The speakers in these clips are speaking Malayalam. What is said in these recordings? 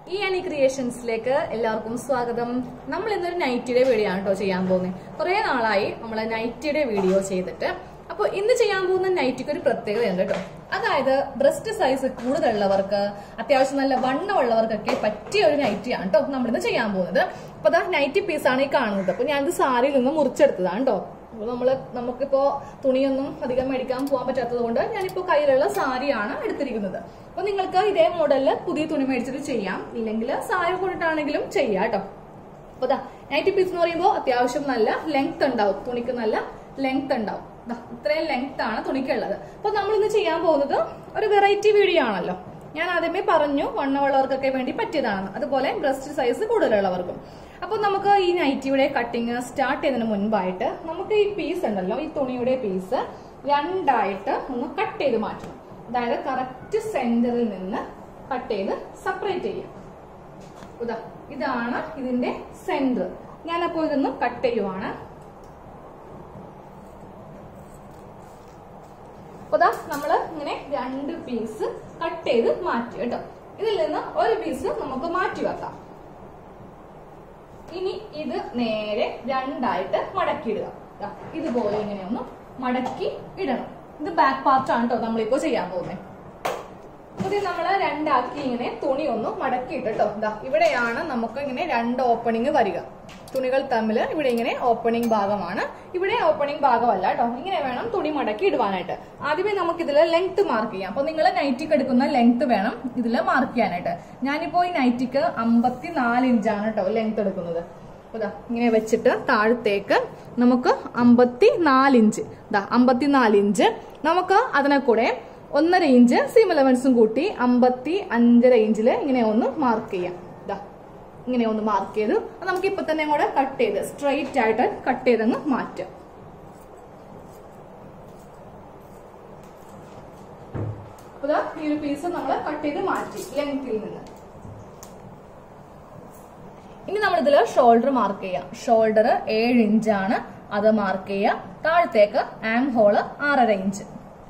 ഈ അണി ക്രിയേഷൻസിലേക്ക് എല്ലാവർക്കും സ്വാഗതം നമ്മൾ ഇന്നൊരു നൈറ്റിയുടെ വീഡിയോ ആണ് കേട്ടോ ചെയ്യാൻ പോകുന്നത് കുറെ നാളായി നമ്മൾ നൈറ്റിയുടെ വീഡിയോ ചെയ്തിട്ട് അപ്പോൾ ഇന്ന് ചെയ്യാൻ പോകുന്ന നൈറ്റിക്ക് ഒരു പ്രത്യേകതയുണ്ട് കേട്ടോ അതായത് ബ്രസ്റ്റ് സൈസ് കൂടുതലുള്ളവർക്ക് അത്യാവശ്യം നല്ല വണ്ണമുള്ളവർക്കൊക്കെ പറ്റിയ ഒരു നൈറ്റിയാണ് കേട്ടോ നമ്മളിന്ന് ചെയ്യാൻ പോകുന്നത് അപ്പൊ അതാ നൈറ്റി പീസാണ് ഈ കാണുന്നത് അപ്പൊ ഞാനിത് സാരിയിൽ നിന്ന് മുറിച്ചെടുത്തതാണ് കേട്ടോ അപ്പൊ നമ്മള് നമുക്കിപ്പോ തുണിയൊന്നും അധികം മേടിക്കാൻ പോകാൻ പറ്റാത്തത് കൊണ്ട് ഞാനിപ്പോ കയ്യിലുള്ള സാരിയാണ് എടുത്തിരിക്കുന്നത് അപ്പൊ നിങ്ങൾക്ക് ഇതേ മോഡലില് പുതിയ തുണി മേടിച്ചിട്ട് ചെയ്യാം ഇല്ലെങ്കിൽ സാരി കൊണ്ടിട്ടാണെങ്കിലും ചെയ്യാം കേട്ടോ അപ്പൊ ദാ നൈറ്റി പീസ് എന്ന് പറയുമ്പോൾ അത്യാവശ്യം നല്ല ലെങ്ത് ഉണ്ടാവും തുണിക്ക് നല്ല ലെങ്ത് ഉണ്ടാവും ദാ ഇത്രയും ലെങ്ത് ആണ് തുണിക്കുള്ളത് അപ്പൊ നമ്മൾ ഇന്ന് ചെയ്യാൻ പോകുന്നത് ഒരു വെറൈറ്റി വീഡിയോ ആണല്ലോ ഞാൻ ആദ്യമേ പറഞ്ഞു വണ്ണമുള്ളവർക്കൊക്കെ വേണ്ടി പറ്റിയതാണെന്ന് അതുപോലെ ബ്രസ്റ്റ് സൈസ് കൂടുതലുള്ളവർക്കും അപ്പൊ നമുക്ക് ഈ നൈറ്റിയുടെ കട്ടിങ് സ്റ്റാർട്ട് ചെയ്യുന്നതിന് മുൻപായിട്ട് നമുക്ക് ഈ പീസ് ഉണ്ടല്ലോ ഈ തുണിയുടെ പീസ് രണ്ടായിട്ട് ഒന്ന് കട്ട് ചെയ്ത് മാറ്റണം അതായത് കറക്റ്റ് സെന്ററിൽ നിന്ന് കട്ട് ചെയ്ത് സെപ്പറേറ്റ് ചെയ്യാം ഇതാ ഇതാണ് ഇതിന്റെ സെന്റർ ഞാനപ്പോൾ ഇതൊന്ന് കട്ട് ചെയ്യുവാണ് അപ്പൊ ദാ നമ്മള് ഇങ്ങനെ രണ്ട് പീസ് കട്ട് ചെയ്ത് മാറ്റി കേട്ടോ ഇതിൽ നിന്ന് ഒരു പീസ് നമുക്ക് മാറ്റി വെക്കാം ഇനി ഇത് നേരെ രണ്ടായിട്ട് മടക്കിയിടുക ദാ ഇതുപോലെ ഇങ്ങനെ ഒന്ന് മടക്കി ഇടണം ഇത് ബാക്ക് പാർട്ടാണ് കേട്ടോ നമ്മളിപ്പോ ചെയ്യാൻ പോകുന്നത് ഇത് നമ്മള് രണ്ടാക്കി ഇങ്ങനെ തുണി ഒന്ന് മടക്കിയിട്ടോ ഇതാ ഇവിടെയാണ് നമുക്ക് ഇങ്ങനെ രണ്ട് ഓപ്പണിങ് വരിക തുണികൾ തമ്മിൽ ഇവിടെ ഇങ്ങനെ ഓപ്പണിംഗ് ഭാഗമാണ് ഇവിടെ ഓപ്പണിംഗ് ഭാഗമല്ല കേട്ടോ ഇങ്ങനെ വേണം തുണി മടക്കി ഇടുവാനായിട്ട് ആദ്യമേ നമുക്ക് ഇതിൽ ലെങ്ത് മാർക്ക് ചെയ്യാം അപ്പൊ നിങ്ങൾ നൈറ്റിക്ക് എടുക്കുന്ന ലെങ്ത് വേണം ഇതിൽ മാർക്ക് ചെയ്യാനായിട്ട് ഞാനിപ്പോ ഈ നൈറ്റിക്ക് അമ്പത്തിനാല് ഇഞ്ചാണ് കേട്ടോ ലെങ്ത് എടുക്കുന്നത് അപ്പൊ ദാ ഇങ്ങനെ വെച്ചിട്ട് താഴത്തേക്ക് നമുക്ക് അമ്പത്തി ഇഞ്ച് ദാ അമ്പത്തിനാല് ഇഞ്ച് നമുക്ക് അതിനെ കൂടെ ഒന്നര ഇഞ്ച് സീം അലവൻസും കൂട്ടി അമ്പത്തി അഞ്ചര ഇഞ്ചില് ഇങ്ങനെ ഒന്ന് മാർക്ക് ചെയ്യാം ദാ ഇങ്ങനെ ഒന്ന് മാർക്ക് ചെയ്തു അത് നമുക്ക് ഇപ്പൊ തന്നെ കൂടെ കട്ട് ചെയ്ത് സ്ട്രെയിറ്റ് ആയിട്ട് കട്ട് ചെയ്തങ്ങ് മാറ്റാം അപ്പൊ ദാ ഈ ഒരു പീസ് നമ്മൾ കട്ട് ചെയ്ത് മാറ്റി ലെങ്തിൽ നിന്ന് ഇനി നമ്മൾ ഇതിൽ ഷോൾഡർ മാർക്ക് ചെയ്യാം ഷോൾഡർ ഏഴ് ഇഞ്ചാണ് അത് മാർക്ക് ചെയ്യാം താഴത്തേക്ക് ആം ഹോള് ആറര ഇഞ്ച്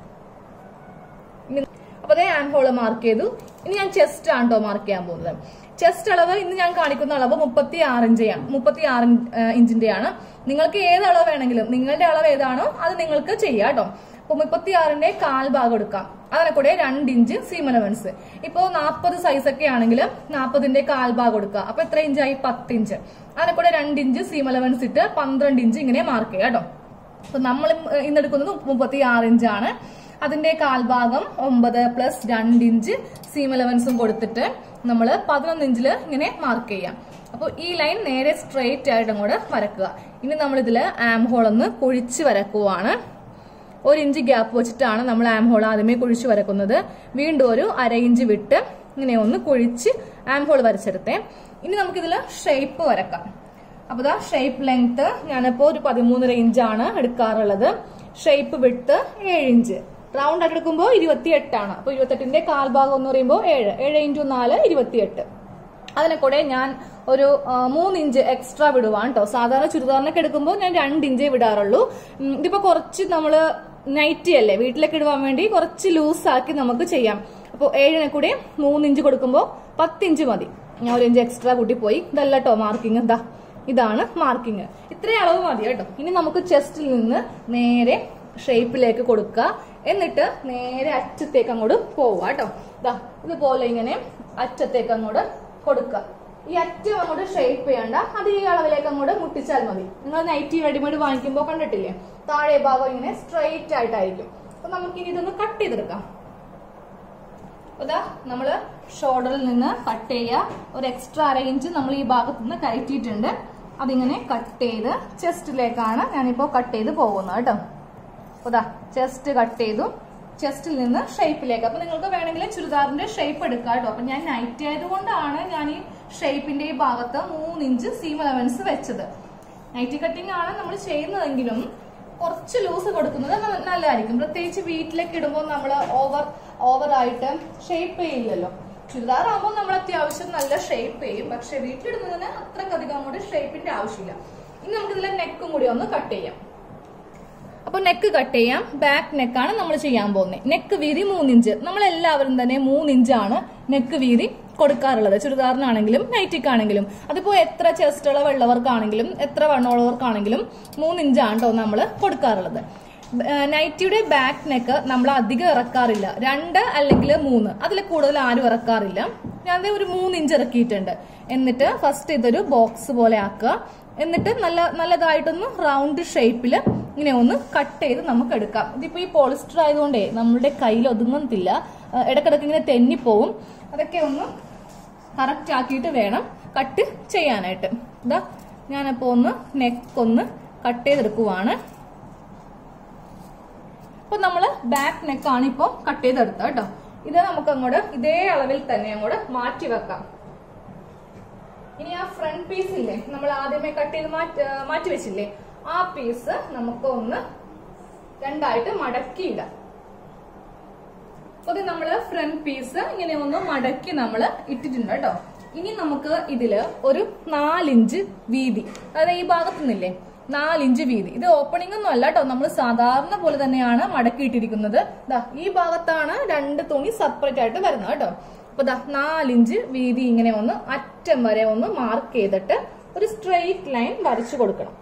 ഇനി അപ്പൊ അതേ ആം ഹോള് മാർക്ക് ചെയ്തു ഇനി ഞാൻ ചെസ്റ്റ് ആണ് കേട്ടോ മാർക്ക് ചെയ്യാൻ പോകുന്നത് ചെസ്റ്റ് അളവ് ഇന്ന് ഞാൻ കാണിക്കുന്ന അളവ് മുപ്പത്തി ആറ് ഇഞ്ചാണ് മുപ്പത്തി ആറ് ഇഞ്ചിന്റെയാണ് നിങ്ങൾക്ക് ഏത് അളവ് വേണമെങ്കിലും നിങ്ങളുടെ അളവ് ഏതാണോ അത് നിങ്ങൾക്ക് ചെയ്യാം കേട്ടോ അപ്പൊ മുപ്പത്തി ആറിന്റെ കാൽ ഭാഗം എടുക്കാം അതിനെ കൂടെ രണ്ട് ഇഞ്ച് സീം അലവൻസ് ഇപ്പോ നാൽപ്പത് സൈസ് ഒക്കെ ആണെങ്കിൽ നാൽപ്പതിന്റെ കാൽ ഭാഗം എടുക്കുക അപ്പൊ എത്ര ഇഞ്ചായി പത്ത് ഇഞ്ച് അതിനെ കൂടെ രണ്ട് ഇഞ്ച് സീം അലവൻസ് ഇട്ട് പന്ത്രണ്ട് ഇഞ്ച് ഇങ്ങനെ മാർക്ക് ചെയ്യാം കേട്ടോ അപ്പൊ നമ്മൾ ഇന്നെടുക്കുന്നത് മുപ്പത്തി ആറ് ഇഞ്ചാണ് അതിന്റെ കാൽഭാഗം ഒമ്പത് പ്ലസ് രണ്ട് ഇഞ്ച് സീം അലവൻസും കൊടുത്തിട്ട് നമ്മൾ പതിനൊന്ന് ഇഞ്ചില് ഇങ്ങനെ മാർക്ക് ചെയ്യാം അപ്പോൾ ഈ ലൈൻ നേരെ സ്ട്രെയിറ്റ് ആയിട്ട് അങ്ങോട്ട് വരക്കുക ഇനി നമ്മൾ ഇതില് ആം ഹോൾ ഒന്ന് കുഴിച്ച് വരക്കുവാണ് ഒരു ഇഞ്ച് ഗ്യാപ്പ് വെച്ചിട്ടാണ് നമ്മൾ ആം ഹോൾ ആദ്യമേ കുഴിച്ച് വരക്കുന്നത് വീണ്ടും ഒരു അര ഇഞ്ച് വിട്ട് ഇങ്ങനെ ഒന്ന് കുഴിച്ച് ആം ഹോൾ വരച്ചെടുത്തേ ഇനി നമുക്കിതിൽ ഷേപ്പ് വരക്കാം അപ്പോൾ ഇതാ ഷേപ്പ് ലെങ്ത് ഞാനിപ്പോൾ ഒരു പതിമൂന്നര ഇഞ്ചാണ് എടുക്കാറുള്ളത് ഷേപ്പ് വിട്ട് ഏഴ് ഇഞ്ച് റൗണ്ട് ആയിട്ട് എടുക്കുമ്പോൾ ഇരുപത്തി എട്ടാണ് അപ്പൊ ഇരുപത്തെട്ടിന്റെ കാൽഭാഗം എന്ന് പറയുമ്പോൾ ഏഴ് ഏഴ് ഇൻറ്റു നാല് ഇരുപത്തിയെട്ട് അതിനെ കൂടെ ഞാൻ ഒരു മൂന്ന് ഇഞ്ച് എക്സ്ട്രാ വിടുവാണ് കേട്ടോ സാധാരണ ചുരിദാറിനൊക്കെ എടുക്കുമ്പോൾ ഞാൻ രണ്ട് ഇഞ്ചേ വിടാറുള്ളൂ ഉം, ഇതിപ്പോ കുറച്ച് നമ്മള് നൈറ്റി അല്ലേ വീട്ടിലേക്ക് ഇടുവാൻ വേണ്ടി കുറച്ച് ലൂസ് ആക്കി നമുക്ക് ചെയ്യാം അപ്പോൾ ഏഴിനെ കൂടെ മൂന്ന് ഇഞ്ച് കൊടുക്കുമ്പോൾ പത്ത് ഇഞ്ച് മതി ഞാൻ ഒരു ഇഞ്ച് എക്സ്ട്രാ കൂട്ടി പോയി ഇതല്ല കേട്ടോ മാർക്കിംഗ് എന്താ ഇതാണ് മാർക്കിംഗ് ഇത്രയും അളവ് മതി കേട്ടോ ഇനി നമുക്ക് ചെസ്റ്റിൽ നിന്ന് നേരെ ഷേപ്പിലേക്ക് കൊടുക്കുക എന്നിട്ട് നേരെ അറ്റത്തേക്ക് അങ്ങോട്ട് പോവുക കേട്ടോ ഇതാ ഇതുപോലെ ഇങ്ങനെ അറ്റത്തേക്ക് അങ്ങോട്ട് കൊടുക്കുക ഈ അറ്റം അങ്ങോട്ട് ഷേപ്പ് ചെയ്യണ്ട അത് ഈ അളവിലേക്ക് അങ്ങോട്ട് മുട്ടിച്ചാൽ മതി നിങ്ങൾ നൈറ്റി റെഡിമെയ്ഡ് വാങ്ങിക്കുമ്പോൾ കണ്ടിട്ടില്ലേ താഴെ ഭാഗം ഇങ്ങനെ സ്ട്രെയിറ്റ് ആയിട്ടായിരിക്കും അപ്പൊ നമുക്ക് ഇനി ഇതൊന്ന് കട്ട് ചെയ്തെടുക്കാം അതാ നമ്മള് ഷോൾഡറിൽ നിന്ന് കട്ട് ചെയ്യുക ഒരു എക്സ്ട്രാ അര ഇഞ്ച് നമ്മൾ ഈ ഭാഗത്ത് നിന്ന് കയറ്റിയിട്ടുണ്ട് അതിങ്ങനെ കട്ട് ചെയ്ത് ചെസ്റ്റിലേക്കാണ് ഞാനിപ്പോ കട്ട് ചെയ്ത് പോകുന്നത് കേട്ടോ അതാ ചെസ്റ്റ് കട്ട് ചെയ്തു ചെസ്റ്റിൽ നിന്ന് ഷേപ്പിലേക്ക് അപ്പൊ നിങ്ങൾക്ക് വേണമെങ്കിൽ ചുരിദാറിന്റെ ഷേപ്പ് എടുക്കാം കേട്ടോ അപ്പൊ ഞാൻ നൈറ്റ് ആയതുകൊണ്ടാണ് ഞാൻ ഈ ഷേപ്പിന്റെ ഈ ഭാഗത്ത് മൂന്ന് ഇഞ്ച് സീം അലവൻസ് വെച്ചത് നൈറ്റി കട്ടിംഗ് ആണ് നമ്മൾ ചെയ്യുന്നതെങ്കിലും കുറച്ച് ലൂസ് കൊടുക്കുന്നത് ന- നല്ലതായിരിക്കും പ്രത്യേകിച്ച് വീട്ടിലേക്ക് ഇടുമ്പോൾ നമ്മൾ ഓവർ ഓവർ ആയിട്ട് ഷേപ്പ് ചെയ്യില്ലല്ലോ ചുരിദാർ ആകുമ്പോൾ നമ്മൾ അത്യാവശ്യം നല്ല ഷേപ്പ് ചെയ്യും പക്ഷെ വീട്ടിലിടുന്നതിന് അത്രക്കധികം അങ്ങോട്ട് ഷേപ്പിന്റെ ആവശ്യമില്ല ഇനി നമുക്ക് ഇതിലെ നെക്കും കൂടി ഒന്ന് കട്ട് ചെയ്യാം അപ്പൊ നെക്ക് കട്ട് ചെയ്യാം ബാക്ക് നെക്കാണ് നമ്മൾ ചെയ്യാൻ പോകുന്നത് നെക്ക് വീതി മൂന്നിഞ്ച് നമ്മൾ എല്ലാവരും തന്നെ മൂന്നിഞ്ചാണ് നെക്ക് വീതി കൊടുക്കാറുള്ളത് ചുരിദാറിനാണെങ്കിലും നൈറ്റിക്കാണെങ്കിലും അതിപ്പോ എത്ര ചെസ്റ്റ് അളവ് ഉള്ളവർക്കാണെങ്കിലും എത്ര വണ്ണമുള്ളവർക്കാണെങ്കിലും മൂന്ന് ഇഞ്ചാണ് കേട്ടോ നമ്മൾ കൊടുക്കാറുള്ളത് ഏഹ് നൈറ്റിയുടെ ബാക്ക് നെക്ക് നമ്മൾ അധികം ഇറക്കാറില്ല രണ്ട് അല്ലെങ്കിൽ മൂന്ന് അതിൽ കൂടുതൽ ആരും ഇറക്കാറില്ല ഞാൻ ദേ ഒരു മൂന്ന് ഇഞ്ച് ഇറക്കിയിട്ടുണ്ട് എന്നിട്ട് ഫസ്റ്റ് ഇതൊരു ബോക്സ് പോലെ ആക്കുക എന്നിട്ട് നല്ല നല്ലതായിട്ടൊന്ന് റൗണ്ട് ഷേപ്പിൽ ഇങ്ങനെ ഒന്ന് കട്ട് ചെയ്ത് നമുക്ക് എടുക്കാം ഇതിപ്പോ ഈ പോളിസ്റ്റർ ആയതുകൊണ്ടേ നമ്മുടെ കയ്യിൽ ഒതുങ്ങത്തില്ല ഏഹ് ഇടക്കിടക്ക് ഇങ്ങനെ തെന്നിപ്പോവും അതൊക്കെ ഒന്ന് കറക്റ്റ് ആക്കിയിട്ട് വേണം കട്ട് ചെയ്യാനായിട്ട് ഇതാ ഞാനപ്പോ ഒന്ന് നെക്ക് ഒന്ന് കട്ട് ചെയ്തെടുക്കുവാണ് അപ്പൊ നമ്മള് ബാക്ക് നെക്കാണ് ഇപ്പൊ കട്ട് ചെയ്തെടുത്തത് കേട്ടോ ഇത് നമുക്ക് അങ്ങോട്ട് ഇതേ അളവിൽ തന്നെ അങ്ങോട്ട് മാറ്റി വെക്കാം ഇനി ആ ഫ്രണ്ട് പീസ് ഇല്ലേ നമ്മൾ ആദ്യമേ കട്ട് ചെയ്ത് മാറ്റി ആ, മാറ്റി വെച്ചില്ലേ ആ പീസ് നമുക്ക് ഒന്ന് രണ്ടായിട്ട് മടക്കിയിടാം അപ്പൊ ഇത് നമ്മള് ഫ്രണ്ട് പീസ് ഇങ്ങനെ ഒന്ന് മടക്കി നമ്മൾ ഇട്ടിട്ടുണ്ട് കേട്ടോ ഇനി നമുക്ക് ഇതില് ഒരു നാലിഞ്ച് വീതി അതായത് ഈ ഭാഗത്ത് നിന്നില്ലേ നാലിഞ്ച് വീതി ഇത് ഓപ്പണിംഗ് ഒന്നും അല്ല കേട്ടോ നമ്മൾ സാധാരണ പോലെ തന്നെയാണ് മടക്കിയിട്ടിരിക്കുന്നത് ദാ ഈ ഭാഗത്താണ് രണ്ട് തുണി സെപ്പറേറ്റ് ആയിട്ട് വരുന്നത് കേട്ടോ അപ്പൊ ദാ നാലിഞ്ച് വീതി ഇങ്ങനെ ഒന്ന് അറ്റം വരെ ഒന്ന് മാർക്ക് ചെയ്തിട്ട് ഒരു സ്ട്രെയിറ്റ് ലൈൻ വരച്ചു കൊടുക്കണം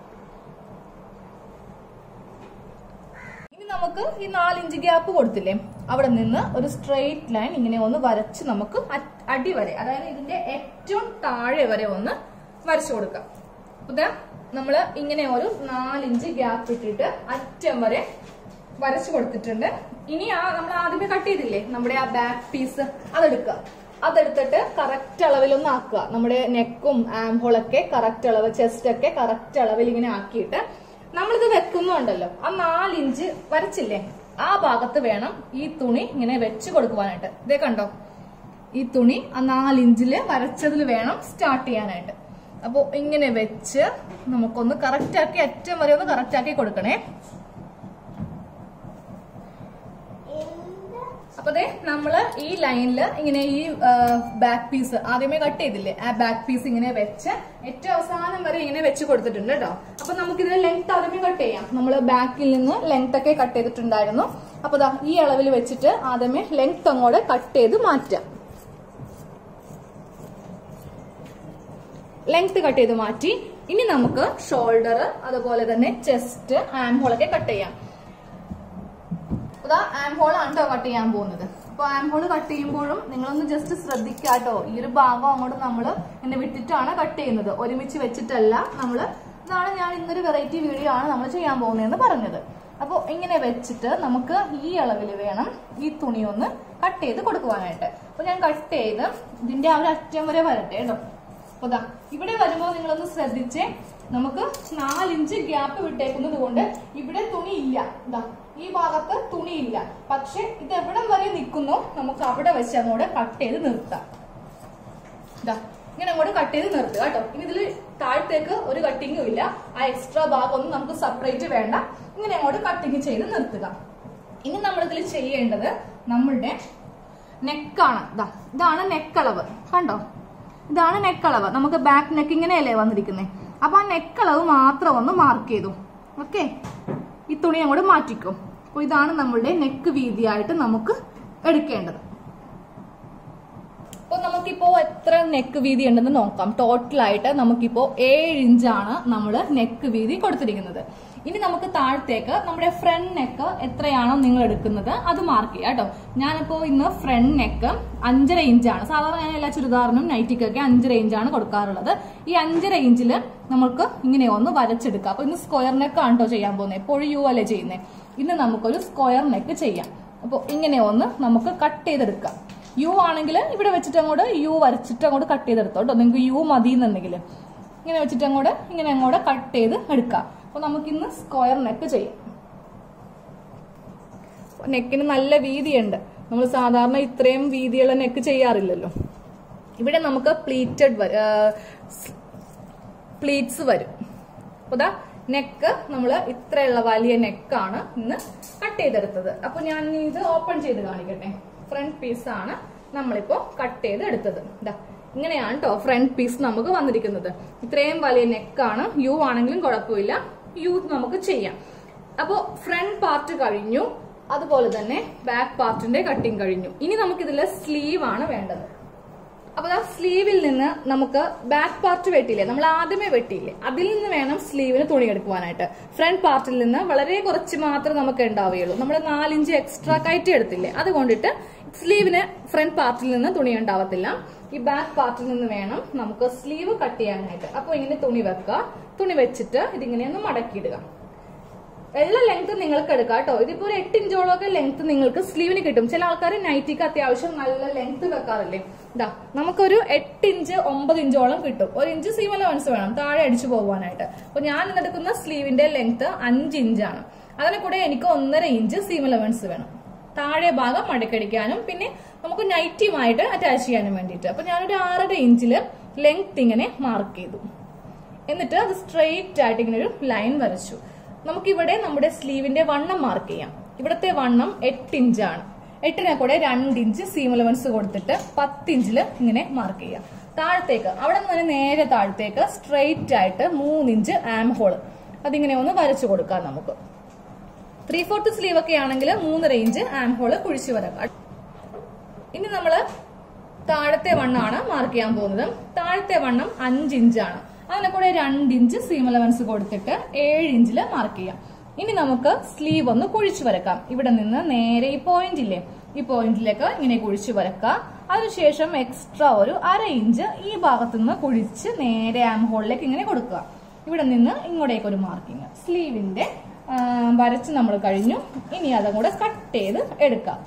ഇനി നമുക്ക് ഈ നാലിഞ്ച് ഗ്യാപ്പ് കൊടുത്തില്ലേ അവിടെ നിന്ന് ഒരു സ്ട്രെയിറ്റ് ലൈൻ ഇങ്ങനെ ഒന്ന് വരച്ച് നമുക്ക് അ- അടി വരെ അതായത് ഇതിന്റെ ഏറ്റവും താഴെ വരെ ഒന്ന് വരച്ചു കൊടുക്കാം അപ്പൊ ദാ നമ്മള് ഇങ്ങനെ ഒരു നാലിഞ്ച് ഗ്യാപ്പ് ഇട്ടിട്ട് അറ്റം വരെ വരച്ചു കൊടുത്തിട്ടുണ്ട് ഇനി ആ നമ്മൾ ആദ്യമേ കട്ട് ചെയ്തില്ലേ നമ്മുടെ ആ ബാക്ക് പീസ് അതെടുക്കുക അതെടുത്തിട്ട് കറക്റ്റ് അളവിലൊന്ന് ആക്കുക നമ്മുടെ നെക്കും ആംഹോളൊക്കെ കറക്റ്റ് അളവ് ചെസ്റ്റ് ഒക്കെ കറക്റ്റ് അളവിൽ ഇങ്ങനെ ആക്കിയിട്ട് നമ്മളിത് വെക്കുന്നുണ്ടല്ലോ ആ നാലിഞ്ച് വരച്ചില്ലേ ആ ഭാഗത്ത് വേണം ഈ തുണി ഇങ്ങനെ വെച്ച് കൊടുക്കുവാനായിട്ട് ഇതേ കണ്ടോ ഈ തുണി ആ നാലിഞ്ചില് വരച്ചതിൽ വേണം സ്റ്റാർട്ട് ചെയ്യാനായിട്ട് അപ്പൊ ഇങ്ങനെ വെച്ച് നമുക്കൊന്ന് കറക്റ്റ് ആക്കി അറ്റം വരെ ഒന്ന് കറക്റ്റ് ആക്കി കൊടുക്കണേ അപ്പൊ ദേ നമ്മള് ഈ ലൈനിൽ ഇങ്ങനെ ഈ ബാക്ക് പീസ് ആദ്യമേ കട്ട് ചെയ്തില്ലേ ആ ബാക്ക് പീസ് ഇങ്ങനെ വെച്ച് ഏറ്റവും അവസാനം വരെ ഇങ്ങനെ വെച്ച് കൊടുത്തിട്ടുണ്ട് കേട്ടോ അപ്പൊ നമുക്ക് ഇതിന്റെ ലെങ്ത് ആദ്യമേ കട്ട് ചെയ്യാം നമ്മൾ ബാക്കിൽ നിന്ന് ലെങ്ത് ഒക്കെ കട്ട് ചെയ്തിട്ടുണ്ടായിരുന്നു അപ്പൊ ദാ ഈ അളവിൽ വെച്ചിട്ട് ആദ്യമേ ലെങ്ത് അങ്ങോട്ട് കട്ട് ചെയ്ത് മാറ്റാം ലെങ്ത് കട്ട് ചെയ്ത് മാറ്റി ഇനി നമുക്ക് ഷോൾഡർ അതുപോലെ തന്നെ ചെസ്റ്റ് ആം ഹോളൊക്കെ കട്ട് ചെയ്യാം അതാ ആം ഹോൾ ആണ് കേട്ടോ കട്ട് ചെയ്യാൻ പോകുന്നത് അപ്പൊ ആം ഹോൾ കട്ട് ചെയ്യുമ്പോഴും നിങ്ങളൊന്ന് ജസ്റ്റ് ശ്രദ്ധിക്കാട്ടോ ഈ ഒരു ഭാഗം അങ്ങോട്ട് നമ്മൾ എന്നെ വിട്ടിട്ടാണ് കട്ട് ചെയ്യുന്നത് ഒരുമിച്ച് വെച്ചിട്ടല്ല നമ്മൾ ഇതാണ് ഞാൻ ഇന്നൊരു വെറൈറ്റി വീഡിയോ ആണ് നമ്മൾ ചെയ്യാൻ പോകുന്നതെന്ന് പറഞ്ഞത് അപ്പോൾ ഇങ്ങനെ വെച്ചിട്ട് നമുക്ക് ഈ അളവിൽ വേണം ഈ തുണി ഒന്ന് കട്ട് ചെയ്ത് കൊടുക്കുവാനായിട്ട് അപ്പൊ ഞാൻ കട്ട് ചെയ്ത് ഇതിന്റെ ആ ഒരു അറ്റം വരെ വരട്ടെ കേട്ടോ അപ്പൊ ദാ ഇവിടെ വരുമ്പോൾ നിങ്ങളൊന്ന് ശ്രദ്ധിച്ചേ നമുക്ക് നാലിഞ്ച് ഗ്യാപ്പ് വിട്ടേക്കുന്നത് കൊണ്ട് ഇവിടെ തുണി ഇല്ല ദാ ഈ ഭാഗത്ത് തുണി ഇല്ല പക്ഷെ ഇത് എവിടം വരെ നിൽക്കുന്നോ നമുക്ക് അവിടെ വെച്ച് അങ്ങോട്ട് കട്ട് ചെയ്ത് നിർത്താം ദാ ഇങ്ങനെ അങ്ങോട്ട് കട്ട് ചെയ്ത് നിർത്തുക കേട്ടോ ഇനി ഇതിൽ താഴത്തേക്ക് ഒരു കട്ടിങ്ങും ഇല്ല ആ എക്സ്ട്രാ ഭാഗം ഒന്നും നമുക്ക് സെപ്പറേറ്റ് വേണ്ട ഇങ്ങനെ അങ്ങോട്ട് കട്ടിങ് ചെയ്ത് നിർത്തുക ഇനി നമ്മൾ ഇതിൽ ചെയ്യേണ്ടത് നമ്മളുടെ നെക്കാണ് ഇതാ ഇതാണ് നെക്കളവ് കണ്ടോ ഇതാണ് നെക്കളവ് നമുക്ക് ബാക്ക് നെക്ക് ഇങ്ങനെയല്ലേ വന്നിരിക്കുന്നത് അപ്പൊ ആ നെക്കളവ് മാത്രം ഒന്ന് മാർക്ക് ചെയ്തു ഓക്കെ ഈ തുണി അങ്ങോട്ട് മാറ്റിക്കും അപ്പൊ ഇതാണ് നമ്മളുടെ നെക്ക് വീതിയായിട്ട് നമുക്ക് എടുക്കേണ്ടത് അപ്പൊ നമുക്കിപ്പോ എത്ര നെക്ക് വീതി ഉണ്ടെന്ന് നോക്കാം ടോട്ടൽ ആയിട്ട് നമുക്കിപ്പോ ഏഴ് ഇഞ്ചാണ് നമ്മൾ നെക്ക് വീതി കൊടുത്തിരിക്കുന്നത് ഇനി നമുക്ക് താഴത്തേക്ക് നമ്മുടെ ഫ്രണ്ട് നെക്ക് എത്രയാണോ നിങ്ങൾ എടുക്കുന്നത് അത് മാർക്ക് ചെയ്യാം കേട്ടോ ഞാനിപ്പോ ഇന്ന് ഫ്രണ്ട് നെക്ക് അഞ്ചര ഇഞ്ചാണ് സാധാരണ ഞാൻ എല്ലാ ചുരിദാറിനും നൈറ്റിക്കൊക്കെ അഞ്ചര ഇഞ്ചാണ് കൊടുക്കാറുള്ളത് ഈ അഞ്ചര ഇഞ്ചിൽ നമുക്ക് ഇങ്ങനെ ഒന്ന് വരച്ചെടുക്കാം അപ്പൊ ഇന്ന് സ്ക്വയർ നെക്ക് ആണ് കേട്ടോ ചെയ്യാൻ പോകുന്നത് എപ്പോഴും യു അല്ലേ ചെയ്യുന്നത് ഇന്ന് നമുക്കൊരു സ്ക്വയർ നെക്ക് ചെയ്യാം അപ്പോൾ ഇങ്ങനെ ഒന്ന് നമുക്ക് കട്ട് ചെയ്തെടുക്കാം യു ആണെങ്കിൽ ഇവിടെ വെച്ചിട്ട് അങ്ങോട്ട് യു വരച്ചിട്ട് അങ്ങോട്ട് കട്ട് ചെയ്തെടുത്തോ കേട്ടോ നിങ്ങൾക്ക് യു മതി എന്നുണ്ടെങ്കിൽ ഇങ്ങനെ വെച്ചിട്ട് അങ്ങോട്ട് ഇങ്ങനെ അങ്ങോട്ട് കട്ട് ചെയ്ത് എടുക്കാം അപ്പൊ നമുക്കിന്ന് സ്ക്വയർ നെക്ക് ചെയ്യാം നെക്കിന് നല്ല വീതിയുണ്ട് നമ്മൾ സാധാരണ ഇത്രയും വീതിയുള്ള നെക്ക് ചെയ്യാറില്ലല്ലോ ഇവിടെ നമുക്ക് പ്ലീറ്റഡ് പ്ലീറ്റ്സ് വരും അപ്പൊ ദാ നെക്ക് നമ്മൾ ഇത്രയുള്ള വലിയ നെക്കാണ് ഇന്ന് കട്ട് ചെയ്തെടുത്തത് അപ്പൊ ഞാൻ ഇത് ഓപ്പൺ ചെയ്ത് കാണിക്കട്ടെ ഫ്രണ്ട് പീസ് ആണ് നമ്മളിപ്പോ കട്ട് ചെയ്ത് എടുത്തത് ഇതാ ഇങ്ങനെയാണ് കേട്ടോ ഫ്രണ്ട് പീസ് നമുക്ക് വന്നിരിക്കുന്നത് ഇത്രയും വലിയ നെക്കാണ് യു ആണെങ്കിലും കുഴപ്പമില്ല യു നമുക്ക് ചെയ്യാം അപ്പോ ഫ്രണ്ട് പാർട്ട് കഴിഞ്ഞു അതുപോലെ തന്നെ ബാക്ക് പാർട്ടിന്റെ കട്ടിങ് കഴിഞ്ഞു ഇനി നമുക്ക് ഇതിലെ സ്ലീവ് ആണ് വേണ്ടത് അപ്പൊ ആ സ്ലീവിൽ നിന്ന് നമുക്ക് ബാക്ക് പാർട്ട് വെട്ടിയില്ലേ നമ്മൾ ആദ്യമേ വെട്ടിയില്ലേ അതിൽ നിന്ന് വേണം സ്ലീവിന് തുണി എടുക്കുവാനായിട്ട് ഫ്രണ്ട് പാർട്ടിൽ നിന്ന് വളരെ കുറച്ച് മാത്രമേ നമുക്ക് ഉണ്ടാവുകയുള്ളൂ നമ്മൾ നാലിഞ്ച് എക്സ്ട്രാ കയറ്റി എടുത്തില്ലേ അതുകൊണ്ടിട്ട് സ്ലീവിന് ഫ്രണ്ട് പാർട്ടിൽ നിന്ന് തുണി ഉണ്ടാവത്തില്ല ഈ ബാക്ക് പാർട്ടിൽ നിന്ന് വേണം നമുക്ക് സ്ലീവ് കട്ട് ചെയ്യാനായിട്ട് അപ്പൊ ഇങ്ങനെ തുണി വെക്കുക തുണി വെച്ചിട്ട് ഇതിങ്ങനെ ഒന്ന് മടക്കിയിടുക എല്ലാ ലെങ്ത് നിങ്ങൾക്ക് എടുക്കാം കേട്ടോ ഇതിപ്പോ ഒരു എട്ട് ഇഞ്ചോളമൊക്കെ ലെങ്ത് നിങ്ങൾക്ക് സ്ലീവിന് കിട്ടും ചില ആൾക്കാർ നൈറ്റിക്ക് അത്യാവശ്യം നല്ല ലെങ്ത് വെക്കാറില്ലേ ഇതാ നമുക്കൊരു എട്ട് ഇഞ്ച് ഒമ്പത് ഇഞ്ചോളം കിട്ടും ഒരു ഇഞ്ച് സീം അലവൻസ് വേണം താഴെ അടിച്ചു പോകാനായിട്ട് അപ്പൊ ഞാൻ ഇന്നെടുക്കുന്ന സ്ലീവിന്റെ ലെങ്ത് അഞ്ച് ഇഞ്ചാണ് അതിന് കൂടെ എനിക്ക് ഒന്നര ഇഞ്ച് സീം അലവൻസ് വേണം താഴെ ഭാഗം മടക്കടിക്കാനും പിന്നെ നമുക്ക് നൈറ്റിയുമായിട്ട് അറ്റാച്ച് ചെയ്യാനും വേണ്ടിയിട്ട് അപ്പൊ ഞാനൊരു ആറര ഇഞ്ചില് ലെങ്ത് ഇങ്ങനെ മാർക്ക് ചെയ്തു എന്നിട്ട് അത് സ്ട്രെയിറ്റ് ആയിട്ട് ഇങ്ങനെ ഒരു ലൈൻ വരച്ചു നമുക്കിവിടെ നമ്മുടെ സ്ലീവിന്റെ വണ്ണം മാർക്ക് ചെയ്യാം ഇവിടുത്തെ വണ്ണം എട്ട് ഇഞ്ചാണ് എട്ടിനെ കൂടെ രണ്ട് ഇഞ്ച് സീം അലവൻസ് കൊടുത്തിട്ട് പത്ത് ഇഞ്ചിൽ ഇങ്ങനെ മാർക്ക് ചെയ്യാം താഴത്തേക്ക് അവിടെ നിന്ന് നേരെ താഴത്തേക്ക് സ്ട്രെയിറ്റ് ആയിട്ട് മൂന്നിഞ്ച് ആം ഹോള് അതിങ്ങനെ ഒന്ന് വരച്ചു കൊടുക്കാം നമുക്ക് ത്രീ ഫോർത്ത് സ്ലീവ് ഒക്കെ ആണെങ്കിൽ മൂന്നര ഇഞ്ച് ആം ഹോള് കുഴിച്ചു വരക്കാം ഇനി നമ്മള് താഴത്തെ വണ്ണമാണ് മാർക്ക് ചെയ്യാൻ പോകുന്നത് താഴത്തെ വണ്ണം അഞ്ച് ഇഞ്ചാണ് അതിനെ കൂടെ രണ്ട് ഇഞ്ച് സീം അലവൻസ് കൊടുത്തിട്ട് ഏഴ് ഇഞ്ചിൽ മാർക്ക് ചെയ്യാം ഇനി നമുക്ക് സ്ലീവ് ഒന്ന് കുഴിച്ചു വരക്കാം ഇവിടെ നിന്ന് നേരെ ഈ പോയിന്റ് ഇല്ലേ ഈ പോയിന്റിലേക്ക് ഇങ്ങനെ കുഴിച്ചു വരക്കാം അതിനുശേഷം എക്സ്ട്രാ ഒരു അര ഇഞ്ച് ഈ ഭാഗത്ത് നിന്ന് കുഴിച്ച് നേരെ ആം ഹോളിലേക്ക് ഇങ്ങനെ കൊടുക്കുക ഇവിടെ നിന്ന് ഇങ്ങോട്ടേക്ക് ഒരു മാർക്കിങ് സ്ലീവിന്റെ ആ, വരച്ച് നമ്മൾ കഴിഞ്ഞു ഇനി അതും കൂടെ കട്ട് ചെയ്ത് എടുക്കാം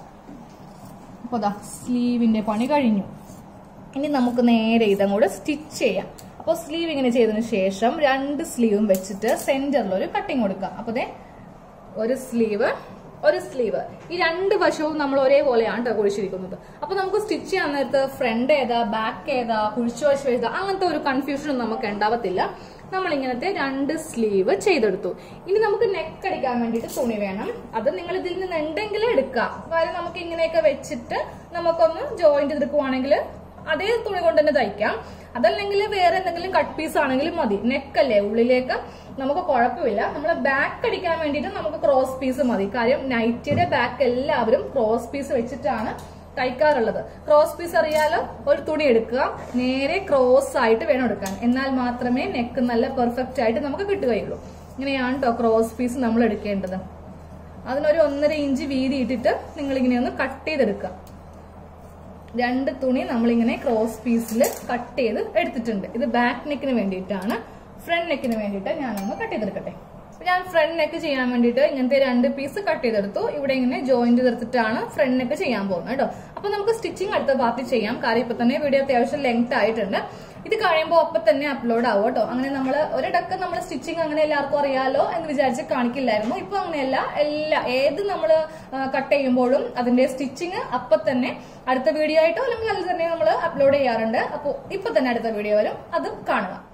അപ്പൊ ദാ സ്ലീവിന്റെ പണി കഴിഞ്ഞു ഇനി നമുക്ക് നേരെ ഇതങ്ങോട്ട് സ്റ്റിച്ച് ചെയ്യാം അപ്പോൾ സ്ലീവ് ഇങ്ങനെ ചെയ്തതിനു ശേഷം രണ്ട് സ്ലീവും വെച്ചിട്ട് സെന്ററിൽ ഒരു കട്ടിങ് കൊടുക്കാം അപ്പൊ ദേ ഒരു സ്ലീവ് ഒരു സ്ലീവ് ഈ രണ്ട് വശവും നമ്മൾ ഒരേപോലെയാണ് കേട്ടോ കുഴിച്ചിരിക്കുന്നത് അപ്പൊ നമുക്ക് സ്റ്റിച്ച് ചെയ്യാൻ നേരത്ത് ഫ്രണ്ട് ഏതാ ബാക്ക് ഏതാ കുഴിച്ചു വശം ഏതാ അങ്ങനത്തെ ഒരു കൺഫ്യൂഷൻ നമുക്ക് ഉണ്ടാവത്തില്ല നമ്മൾ ഇങ്ങനത്തെ രണ്ട് സ്ലീവ് ചെയ്തെടുത്തു ഇനി നമുക്ക് നെക്ക് അടിക്കാൻ വേണ്ടിയിട്ട് തുണി വേണം അത് നിങ്ങൾ ഇതിൽ നിന്ന് ഉണ്ടെങ്കിൽ എടുക്കാം കാര്യം നമുക്ക് ഇങ്ങനെയൊക്കെ വെച്ചിട്ട് നമുക്കൊന്ന് ജോയിന്റ് എടുക്കുവാണെങ്കിൽ അതേ തുണി കൊണ്ട് തന്നെ തയ്ക്കാം അതല്ലെങ്കിൽ വേറെ എന്തെങ്കിലും കട്ട് പീസ് ആണെങ്കിലും മതി നെക്കല്ലേ ഉള്ളിലേക്ക് നമുക്ക് കുഴപ്പമില്ല നമ്മൾ ബാക്ക് അടിക്കാൻ വേണ്ടിയിട്ട് നമുക്ക് ക്രോസ് പീസ് മതി കാര്യം നൈറ്റിയുടെ ബാക്ക് എല്ലാവരും ക്രോസ് പീസ് വെച്ചിട്ടാണ് തയ്ക്കാറുള്ളത് ക്രോസ് പീസ് അറിയാലോ ഒരു തുണി എടുക്കുക നേരെ ക്രോസ് ആയിട്ട് വേണം എടുക്കാൻ എന്നാൽ മാത്രമേ നെക്ക് നല്ല പെർഫെക്റ്റ് ആയിട്ട് നമുക്ക് കിട്ടുകയുള്ളൂ ഇങ്ങനെയാണ് കേട്ടോ ക്രോസ് പീസ് നമ്മൾ എടുക്കേണ്ടത് അതിനൊരു ഒന്നര ഇഞ്ച് വീതി ഇട്ടിട്ട് നിങ്ങൾ ഇങ്ങനെ ഒന്ന് കട്ട് ചെയ്തെടുക്കുക രണ്ട് തുണി നമ്മളിങ്ങനെ ക്രോസ് പീസിൽ കട്ട് ചെയ്ത് എടുത്തിട്ടുണ്ട് ഇത് ബാക്ക് നെക്കിന് വേണ്ടിയിട്ടാണ് ഫ്രണ്ട് നെക്കിന് വേണ്ടിയിട്ട് ഞാനൊന്ന് കട്ട് ചെയ്തെടുക്കട്ടെ അപ്പൊ ഞാൻ ഫ്രണ്ട് നെക്ക് ചെയ്യാൻ വേണ്ടിയിട്ട് ഇങ്ങനത്തെ രണ്ട് പീസ് കട്ട് ചെയ്തെടുത്തു ഇവിടെ ഇങ്ങനെ ജോയിന്റ് ചെയ്തെടുത്തിട്ടാണ് ഫ്രണ്ട് നെക്ക് ചെയ്യാൻ പോകുന്നത് കേട്ടോ അപ്പൊ നമുക്ക് സ്റ്റിച്ചിങ് അടുത്ത പാർട്ടി ചെയ്യാം കാര്യം ഇപ്പൊ തന്നെ വീഡിയോ അത്യാവശ്യം ലെങ്ത് ആയിട്ടുണ്ട് ഇത് കഴിയുമ്പോൾ ഒപ്പം തന്നെ അപ്ലോഡ് ആവും കേട്ടോ അങ്ങനെ നമ്മൾ ഒരിടക്ക് നമ്മൾ സ്റ്റിച്ചിങ് അങ്ങനെ എല്ലാവർക്കും അറിയാലോ എന്ന് വിചാരിച്ച് കാണിക്കില്ലായിരുന്നു ഇപ്പൊ അങ്ങനെയല്ല എല്ലാ ഏത് നമ്മൾ കട്ട് ചെയ്യുമ്പോഴും അതിന്റെ സ്റ്റിച്ചിങ് അപ്പൊ തന്നെ അടുത്ത വീഡിയോ ആയിട്ടോ അല്ലെങ്കിൽ അതിൽ തന്നെ നമ്മൾ അപ്ലോഡ് ചെയ്യാറുണ്ട് അപ്പോൾ ഇപ്പൊ തന്നെ അടുത്ത വീഡിയോ വരും അതും കാണുക